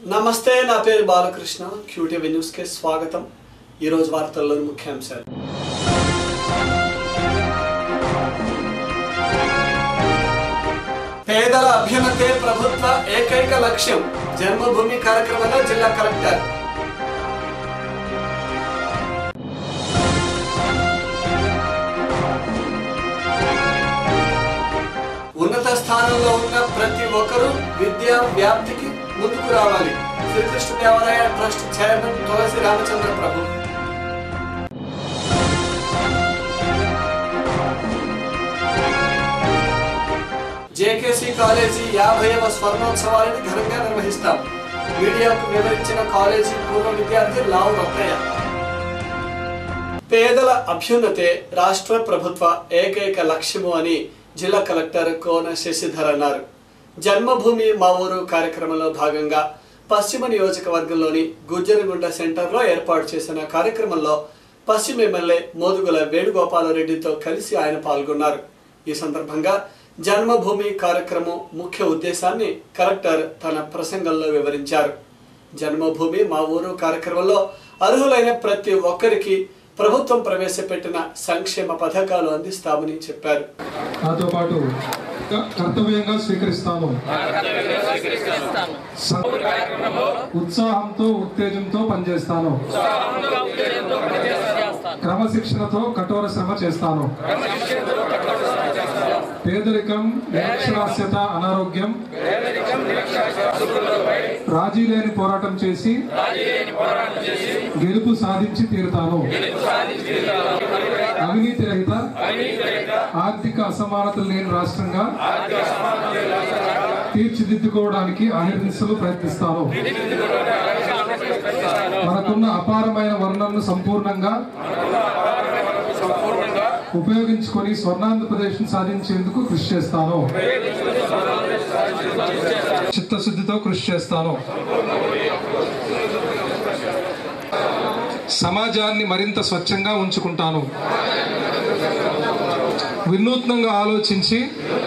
నమస్తే నా పేరు బాలకృష్ణ క్యూటీవీ న్యూస్ కి స్వాగతం ఈ రోజు వార్తల్లోని ముఖ్యాంశాలు పేదల అభ్యున్నతే ప్రభుత్వ ఏకైక లక్ష్యం జన్మభూమి కార్యక్రమంలో జిల్లా కలెక్టర్ ఉన్నత స్థానంలో ఉన్న ప్రతి ఒక్కరూ విద్యా వ్యాప్తికి ముందుకు రావాలి Srikrishnadevaraya trust chairman Tulasi Ramachandra Prabhu JKC college యాభైవ స్వర్ణోత్సవాలను ఘనంగా నిర్వహిస్తాం మీడియాకు వివరించిన కాలేజీ పూర్వ విద్యార్థి లావు రత్తయ్య పేదల అభ్యున్నతే రాష్ట్ర ప్రభుత్వ ఏకైక లక్ష్యము అని జిల్లా కలెక్టర్ కోన శశిధర్ అన్నారు జన్మభూమి మా ఊరు కార్యక్రమంలో భాగంగా పశ్చిమ నియోజకవర్గంలోని గుజ్జరగుంట సెంటర్లో ఏర్పాటు చేసిన కార్యక్రమంలో పశ్చిమ ఎమ్మెల్యే మోదుగుల వేణుగోపాలరెడ్డితో కలిసి ఆయన పాల్గొన్నారు ఈ సందర్భంగా జన్మభూమి కార్యక్రమం ముఖ్య ఉద్దేశాన్ని కలెక్టర్ తన ప్రసంగంలో వివరించారు జన్మభూమి మా ఊరు కార్యక్రమంలో అర్హులైన ప్రతి ఒక్కరికి ప్రభుత్వం ప్రవేశపెట్టిన సంక్షేమ పథకాలు అందిస్తామని చెప్పారు నాతో పాటు క- కర్తవ్యంగా స్వీకరిస్తాను స- ఉత్సాహంతో ఉత్తేజంతో పనిచేస్తాను క్రమశిక్షణతో కఠోర శ్రమ చేస్తాను పేదరికం నిరక్షరాస్యత అనారోగ్యం రాజీ లేని పోరాటం చేసి గెలుపు సాధించి తీరుతాను అవినీతి రహిత ఆర్థిక అసమానతలు లేని రాష్ట్రంగా తీర్చిదిద్దుకోవడానికి అహింసలు ప్రయత్నిస్తాను మనకున్న అపారమైన వర్ణనను సంపూర్ణంగా ఉపయోగించుకొని స్వర్ణాంధ్రప్రదేశ్ సాధించేందుకు కృషి చేస్తాను చిత్తశుద్ధితో కృషి చేస్తాను సమాజాన్ని మరింత స్వచ్ఛంగా ఉంచుకుంటాను వినూత్నంగా ఆలోచించి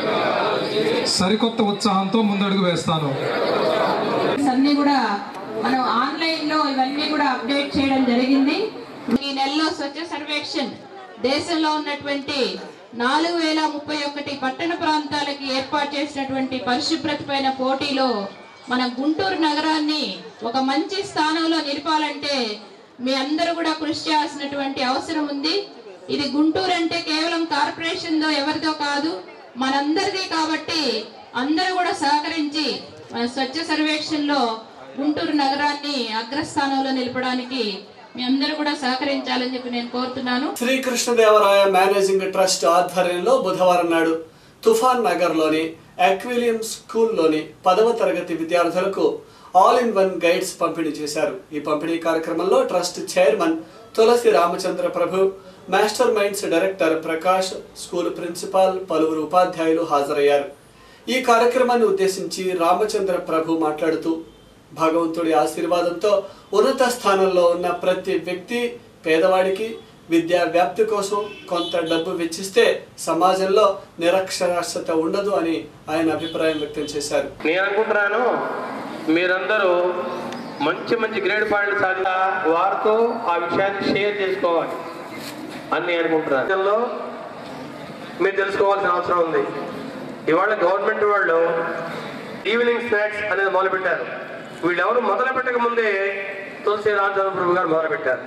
సరికొత్త ఉత్సాహంతో ముందడుగు వేస్తాను అన్ని కూడా మనం ఆన్లైన్ లో ఇవన్నీ కూడా అప్డేట్ చేయడం జరిగింది ఈ నెలలో స్వచ్ఛ సర్వేక్షణ్ దేశంలో ఉన్నటువంటి నాలుగు వేల ముప్పై ఒకటి పట్టణ ప్రాంతాలకి ఏర్పాటు చేసినటువంటి పరిశుభ్రతపైన పోటీలో మన గుంటూరు నగరాన్ని ఒక మంచి స్థానంలో నిలపాలంటే మీ అందరూ కూడా కృషి చేయాల్సినటువంటి అవసరం ఉంది ఇది గుంటూరు అంటే కేవలం కార్పొరేషన్ దో ఎవరిదో కాదు మనందరిది కాబట్టి అందరూ కూడా సహకరించి మన స్వచ్ఛ సర్వేక్షణలో గుంటూరు నగరాన్ని అగ్రస్థానంలో నిలపడానికి మీ అందరూ కూడా సహకరించాలని చెప్పి నేను కోరుతున్నాను శ్రీకృష్ణదేవరాయ మేనేజింగ్ ట్రస్ట్ ఆధ్వర్యంలో బుధవారం నాడు తుఫాన్ నగర్లోని అక్విలియం స్కూల్లోని పదవ తరగతి విద్యార్థులకు ఆల్ ఇన్ వన్ గైడ్స్ పంపిణీ చేశారు ఈ పంపిణీ కార్యక్రమంలో trust chairman Tulasi Ramachandra Prabhu master minds director Prakash school principal పలువురు ఉపాధ్యాయులు హాజరయ్యారు ఈ కార్యక్రమాన్ని ఉద్దేశించి రామచంద్ర ప్రభు మాట్లాడుతూ భగవంతుడి ఆశీర్వాదంతో ఉన్నత స్థానంలో ఉన్న ప్రతి వ్యక్తి పేదవాడికి విద్యా వ్యాప్తి కోసం కొంత డబ్బు వెచ్చిస్తే సమాజంలో నిరక్షరాస్యత ఉండదు అని ఆయన అభిప్రాయం వ్యక్తం చేశారు నేను అనుకుంటున్నాను మీరందరూ మంచి మంచి గ్రేడ్ పాయింట్లు సాధించ వారితో ఆ విషయాన్ని షేర్ చేసుకోవాలి అని నేను అనుకుంటున్నాను విషయంలో మీరు తెలుసుకోవాల్సిన అవసరం ఉంది ఇవాళ గవర్నమెంట్ వాళ్ళు ఈవినింగ్ స్నాక్స్ అనేది మొదలుపెట్టారు వీళ్ళెవరు మొదలు పెట్టక ముందే తులసి రామచంద్ర ప్రభు గారు మొదలుపెట్టారు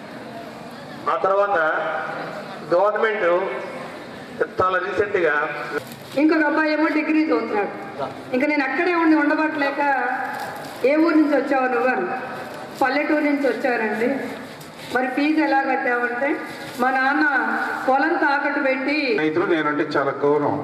ఆ తర్వాత గవర్నమెంట్ చాలా రీసెంట్గా ఇంకొక అబ్బాయి ఏమో డిగ్రీ చదువుతున్నాడు ఇంకా నేను అక్కడే ఉండి ఉండబట్టలేక ఏ ఊరు నుంచి వచ్చావు నువ్వు అని పల్లెటూరు నుంచి వచ్చానండి మరి ఫీజు ఎలా కట్టావంటే మా నాన్న పొలం తాకట్టు పెట్టి స్నేహితులు నేనంటే చాలా గౌరవం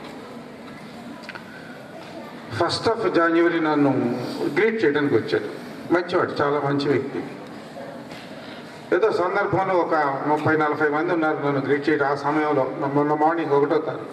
ఫస్ట్ ఆఫ్ జనవరి నన్ను గ్రీట్ చేయడానికి వచ్చాడు మంచివాడు చాలా మంచి వ్యక్తి ఏదో సందర్భంలో ఒక ముప్పై నలభై మంది ఉన్నారు నన్ను గ్రీట్ చేయడం ఆ సమయంలో మొన్న మార్నింగ్ ఒకటో తారీఖు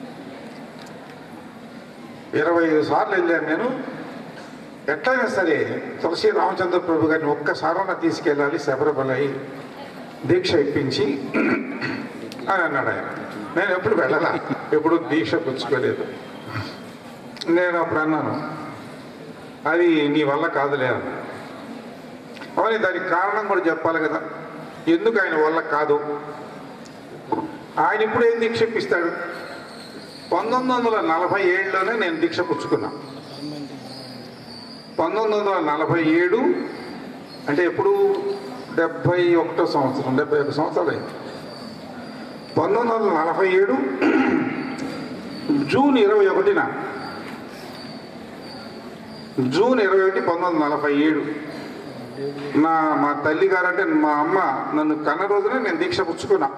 ఇరవై ఐదు సార్లు వెళ్ళాను నేను ఎట్లయినా సరే తులసి రామచంద్ర ప్రభు గారిని ఒక్కసారన్నా తీసుకెళ్ళాలి శబరిమలై దీక్ష ఇప్పించి అని అన్నాడు ఆయన నేను ఎప్పుడు వెళ్ళలా ఎప్పుడు దీక్ష పుచ్చుకోలేదు నేను అప్పుడు అన్నాను అది నీ వల్ల కాదులే అన్న అవును దానికి కారణం కూడా చెప్పాలి కదా ఎందుకు ఆయన వల్ల కాదు ఆయన ఇప్పుడు ఏం దీక్ష ఇప్పిస్తాడు పంతొమ్మిది వందల నలభై ఏడులోనే నేను దీక్ష పుచ్చుకున్నా పంతొమ్మిది వందల నలభై ఏడు అంటే ఎప్పుడు డెబ్భై ఒకటో సంవత్సరం డెబ్బై ఒక సంవత్సరాలు అయింది పంతొమ్మిది వందల నలభై ఏడు జూన్ ఇరవై ఒకటిన జూన్ ఇరవై ఒకటి పంతొమ్మిది వందల నలభై ఏడు నా మా తల్లి గారు అంటే మా అమ్మ నన్ను కన్న రోజునే నేను దీక్ష పుచ్చుకున్నా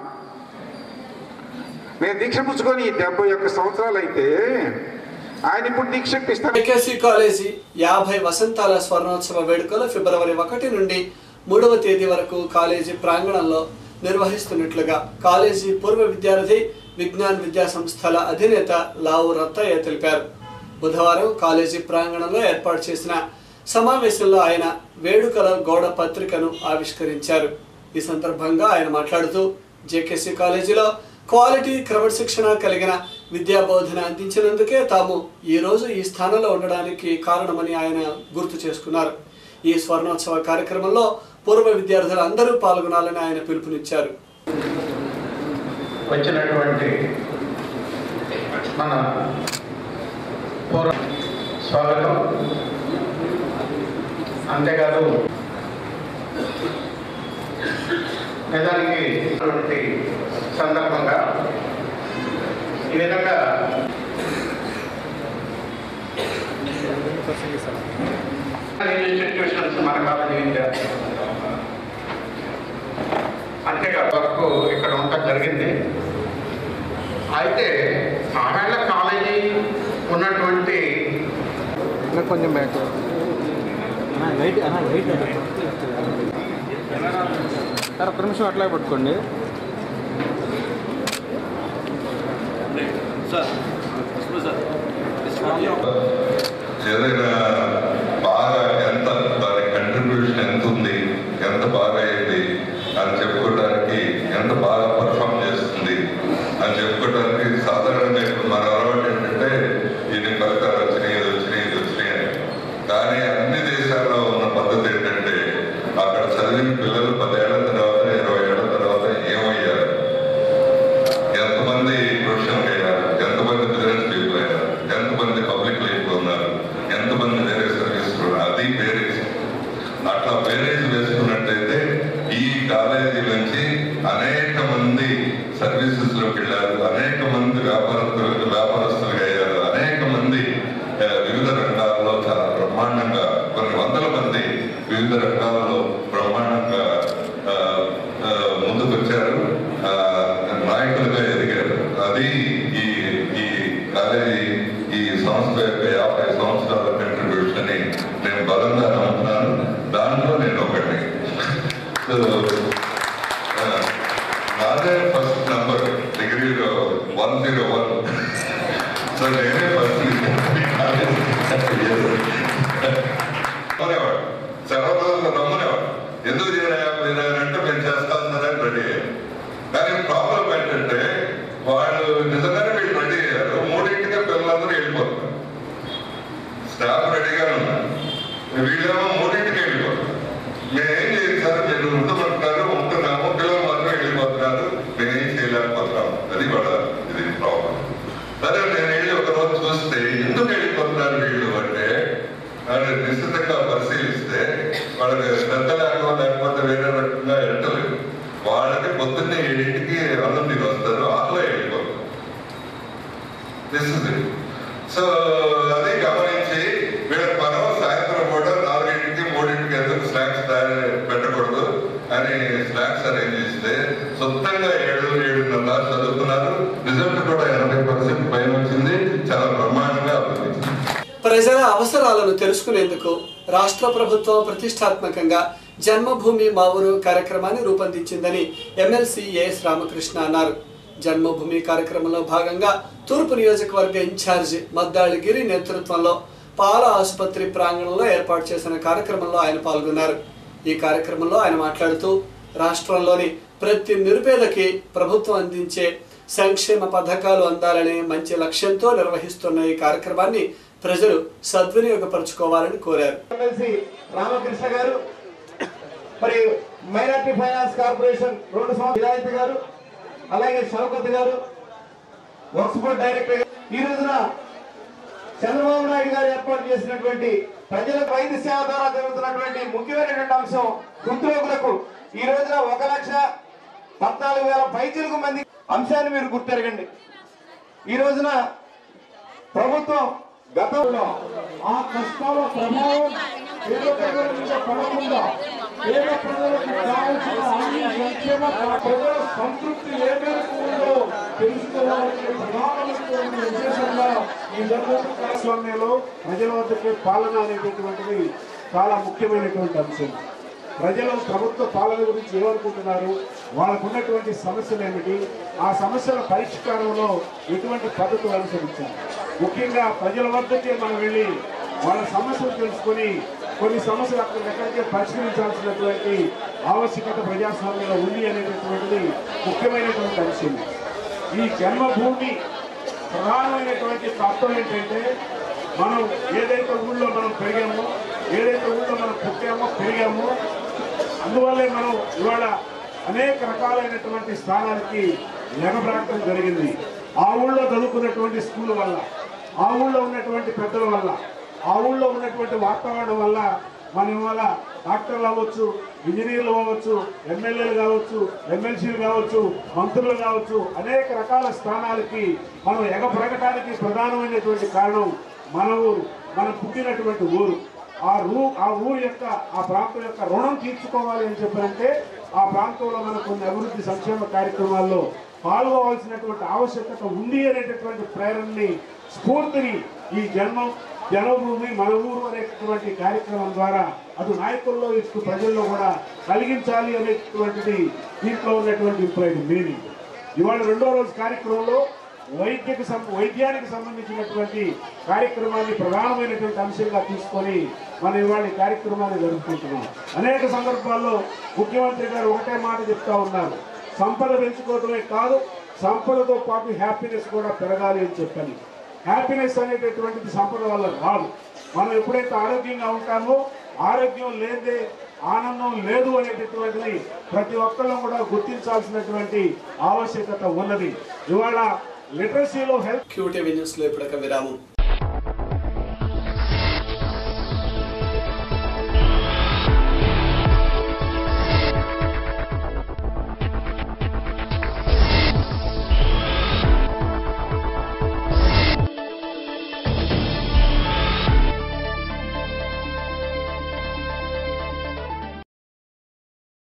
నేను దీక్ష పుచ్చుకొని ఈ డెబ్బై ఒక్క సంవత్సరాలు అయితే ఆయన ఇప్పుడు దీక్ష ఇప్పిస్తాను ఐకేసీ కాలేజీ యాభై వసంతాల స్వర్ణోత్సవ వేడుకలు ఫిబ్రవరి ఒకటి నుండి మూడవ తేదీ వరకు కాలేజీ ప్రాంగణంలో నిర్వహిస్తున్నట్లుగా కాలేజీ పూర్వ విద్యార్థి విజ్ఞాన్ విద్యా సంస్థల అధినేత లావు రత్తయ్య తెలిపారు బుధవారం కాలేజీ ప్రాంగణంలో ఏర్పాటు చేసిన సమావేశంలో ఆయన వేడుకల గోడ పత్రికను ఆవిష్కరించారు ఈ సందర్భంగా ఆయన మాట్లాడుతూ జేకేసీ కాలేజీలో క్వాలిటీ క్రమశిక్షణ కలిగిన విద్యా బోధన అందించినందుకే తాము ఈ రోజు ఈ స్థానంలో ఉండడానికి కారణమని ఆయన గుర్తు చేసుకున్నారు ఈ స్వర్ణోత్సవ కార్యక్రమంలో పూర్వ విద్యార్థులు అందరూ పాల్గొనాలని ఆయన పిలుపునిచ్చారు వచ్చినటువంటి మన పూర్వ స్వాగతం అంతేకాదు నిజానికి అటువంటి సందర్భంగా ఈ విధంగా ఇన్స్టిట్యూషన్స్ మన కాలేజీ విద్య అంతేగా వరకు ఇక్కడ ఉండటం జరిగింది అయితే ఆవేళ కాలేజీ ఉన్నటువంటి కొంచెం బ్యాక్ లైట్ అన్న లైట్ సార్ ఒక్క నిమిషం అట్లా పట్టుకోండి ఏదైనా బాగా ఎంత దాని కంట్రిబ్యూషన్ ఎంత ఉంది ఎంత బాగా అయింది అని చెప్పుకోవడానికి ఎంత బాగా పర్ఫామ్ చేస్తుంది అని చెప్పుకోవడానికి సాధారణంగా ఇప్పుడు మన అలవాటు ఏంటంటే ఇది ఫలితాలు వచ్చినాయి ఇది వచ్చినాయి ఇది వచ్చినాయి అని కానీ అన్ని దేశాల్లో ఉన్న పద్ధతి ఏంటంటే అక్కడ చదివిన పిల్లలు పదేళ్ల తర్వాత ఇరవై ఏళ్ల తర్వాత ఏమయ్యారు ఎంతమంది ప్రొఫెషనల్ అయ్యారు ఎంతమంది బిజినెస్ పీపుల్ అయ్యారు ఎంతమంది పబ్లిక్ లైఫ్ ఉన్నారు ఎంతమంది వేరే సర్వీస్ అది పేరేజ్ అట్లా పేరేజ్ వేసుకున్నట్టయితే ఈ కాలేజీ నుంచి అనేక మంది సర్వీసెస్ లోకి వెళ్ళారు అనేక మంది వ్యాపారస్తులు వ్యాపారస్తులుగా అయ్యారు అనేక మంది ఆ, వివిధ రంగాల్లో చాలా బ్రహ్మాండంగా కొన్ని వందల మంది వివిధ రంగాల్లో బ్రహ్మాండంగా ఆ, ఆ, ముందుకు వచ్చారు ఆ, నాయకులుగా ఎదిగారు అది ఈ ఈ కాలేజీ ఈ సంస్థ యొక్క యాభై సంవత్సరాల కంట్రిబ్యూషన్ అని నేను బలంగా నమ్ముతున్నాను దాంట్లో నేను ఒకటి సో ఆ, నాదే ఫస్ట్ నంబర్ డిగ్రీలో వన్ జీరో వన్ సో నేనే ఫస్ట్ నమ్మనేవాడు సెలవులు నమ్మనేవాడు ఎందుకు చేయరా మీరు అంటే మేము చేస్తామన్నారని రెడీ అయ్యారు కానీ ప్రాబ్లం ఏంటంటే వాళ్ళు నిజంగానే వీళ్ళు రెడీ అయ్యారు మూడింటికే పిల్లలందరూ వెళ్ళిపోతున్నారు స్టాఫ్ రెడీగా ఉన్నారు వీళ్ళేమో మూడింటికి వెళ్ళిపోతున్నారు మేమేం చేయదు సార్ మీరు ఉండమంటున్నారు ఉంటున్నాము పిల్లలు మాత్రం వెళ్ళిపోతున్నారు మేమేం చేయలేకపోతున్నాము అది కూడా ఇది ప్రాబ్లం సరే నేను వెళ్ళి ఒక రోజు చూస్తే ఎందుకు వెళ్ళిపోతున్నారు వీళ్ళు అంటే వాళ్ళు నిశ్చితంగా పరిశీలిస్తే వాళ్ళకి శ్రద్ధ లేకపోతే లేకపోతే వేరే రకంగా ఎంటలేదు వాళ్ళకి పొద్దున్నే ఏడింటికి అన్నం తిని వస్తారు ఆకలి వెళ్ళిపోతారు దిస్ ఇస్ ఇట్ సో అది గమనించి వీళ్ళకి మనం సాయంత్రం కూడా నాలుగింటికి మూడింటికి ఎందుకు స్నాక్స్ పెట్టకూడదు అని స్నాక్స్ అరేంజ్ చేస్తే సొంతంగా ఏడు ఏడున్నర దాకా చదువుతున్నారు రిజల్ట్ కూడా ఎనభై పర్సెంట్ పైన వచ్చింది చాలా బ్రహ్మాండంగా అభివృద్ధి ప్రజల అవసరాలను తెలుసుకునేందుకు రాష్ట్ర ప్రభుత్వం ప్రతిష్టాత్మకంగా జన్మభూమి మా ఊరు కార్యక్రమాన్ని రూపొందించిందని ఎమ్మెల్సీ ఏఎస్ రామకృష్ణ అన్నారు జన్మభూమి కార్యక్రమంలో భాగంగా తూర్పు నియోజకవర్గ ఇన్ఛార్జ్ మద్దాళిగిరి నేతృత్వంలో పాల ఆసుపత్రి ప్రాంగణంలో ఏర్పాటు చేసిన కార్యక్రమంలో ఆయన పాల్గొన్నారు ఈ కార్యక్రమంలో ఆయన మాట్లాడుతూ రాష్ట్రంలోని ప్రతి నిరుపేదకి ప్రభుత్వం అందించే సంక్షేమ పథకాలు అందాలనే మంచి లక్ష్యంతో నిర్వహిస్తున్న ఈ కార్యక్రమాన్ని ప్రజలు సద్వినియోగపరచుకోవాలని కోరారు ఎమ్మెల్సీ రామకృష్ణ గారు మరి మైనార్టీ ఫైనాన్స్ కార్పొరేషన్ రెండు సంవత్సరాల విధాయత్ గారు అలాగే షౌకత్ గారు వర్క్స్ బోర్డ్ డైరెక్టర్ గారు ఈ రోజున చంద్రబాబు నాయుడు గారు ఏర్పాటు చేసినటువంటి ప్రజలకు వైద్య సేవ ద్వారా జరుగుతున్నటువంటి ముఖ్యమైనటువంటి అంశం హృద్రోగులకు ఈ రోజున ఒక లక్ష పద్నాలుగు వేల పైచిలకు మంది అంశాన్ని మీరు గుర్తెరగండి ఈ రోజున ప్రభుత్వం గతంలో ఆ కష్టాల ప్రభావం పేద ప్రజల మీద పడకుండా పేద ప్రజలకు కావాల్సిన అన్ని సంక్షేమ ప్రజల సంతృప్తి ఏ మేరకు ఉందో తెలుసుకోవాలనే ప్రధానమైనటువంటి ఉద్దేశంగా ఈ ప్రజాస్వామ్యంలో ప్రజల వద్దకే పాలన అనేటటువంటిది చాలా ముఖ్యమైనటువంటి అంశం ప్రజలు ప్రభుత్వ పాలన గురించి ఏమనుకుంటున్నారు వాళ్ళకు ఉన్నటువంటి సమస్యలు ఏమిటి ఆ సమస్యల పరిష్కారంలో ఎటువంటి పద్ధతులు అనుసరించాలి ముఖ్యంగా ప్రజల వద్దకే మనం వెళ్ళి వాళ్ళ సమస్యలు తెలుసుకొని కొన్ని సమస్యలు అక్కడికక్కడికే పరిష్కరించాల్సినటువంటి ఆవశ్యకత ప్రజాస్వామ్యంలో ఉంది అనేటటువంటిది ముఖ్యమైనటువంటి అంశం ఈ జన్మభూమి ప్రధానమైనటువంటి తత్వం ఏంటంటే మనం ఏదైతే ఊళ్ళో మనం పెరిగామో ఏదైతే ఊళ్ళో మనం పుట్టామో పెరిగామో అందువల్లే మనం ఇవాళ అనేక రకాలైనటువంటి స్థానాలకి ఎగబ్రాటం జరిగింది ఆ ఊళ్ళో చదువుకున్నటువంటి స్కూల్ వల్ల ఆ ఊళ్ళో ఉన్నటువంటి పెద్దల వల్ల ఆ ఊళ్ళో ఉన్నటువంటి వాతావరణం వల్ల మనం ఇవాళ డాక్టర్లు అవ్వచ్చు ఇంజనీర్లు అవ్వచ్చు ఎమ్మెల్యేలు కావచ్చు ఎమ్మెల్సీలు కావచ్చు మంత్రులు కావచ్చు అనేక రకాల స్థానాలకి మనం ఎగపడగటానికి ప్రధానమైనటువంటి కారణం మన ఊరు మనం పుట్టినటువంటి ఊరు ఆ రూ ఆ ఊరు యొక్క ఆ ప్రాంతం యొక్క రుణం తీర్చుకోవాలి అని చెప్పారంటే ఆ ప్రాంతంలో మనం కొన్ని అభివృద్ధి సంక్షేమ కార్యక్రమాల్లో పాల్గొవలసినటువంటి ఆవశ్యకత ఉంది అనేటటువంటి ప్రేరణని స్ఫూర్తిని ఈ జన్మం జనభూమి మన ఊరు అనేటటువంటి కార్యక్రమం ద్వారా అటు నాయకుల్లో ఇటు ప్రజల్లో కూడా కలిగించాలి అనేటటువంటిది దీంట్లో ఉన్నటువంటి ఇంప్లైడ్ మీనింగ్ ఇవాళ రెండో రోజు కార్యక్రమంలో వైద్యకు సం- వైద్యానికి సంబంధించినటువంటి కార్యక్రమాన్ని ప్రధానమైనటువంటి అంశంగా తీసుకొని మనం ఇవాళ ఈ కార్యక్రమాన్ని జరుపుకుంటున్నాం అనేక సందర్భాల్లో ముఖ్యమంత్రి గారు ఒకటే మాట చెప్తా ఉన్నారు సంపద పెంచుకోవడమే కాదు సంపదతో పాటు హ్యాపీనెస్ కూడా పెరగాలి అని చెప్పని హ్యాపీనెస్ అనేటటువంటిది సంపద వల్ల రాదు మనం ఎప్పుడైతే ఆరోగ్యంగా ఉంటామో ఆరోగ్యం లేదే ఆనందం లేదు అనేటటువంటిది ప్రతి ఒక్కళ్ళు కూడా గుర్తించాల్సినటువంటి ఆవశ్యకత ఉన్నది ఇవాళ లిటరసీలో హెల్త్ క్యూటీవీ న్యూస్లో ఇప్పుడొక విరామం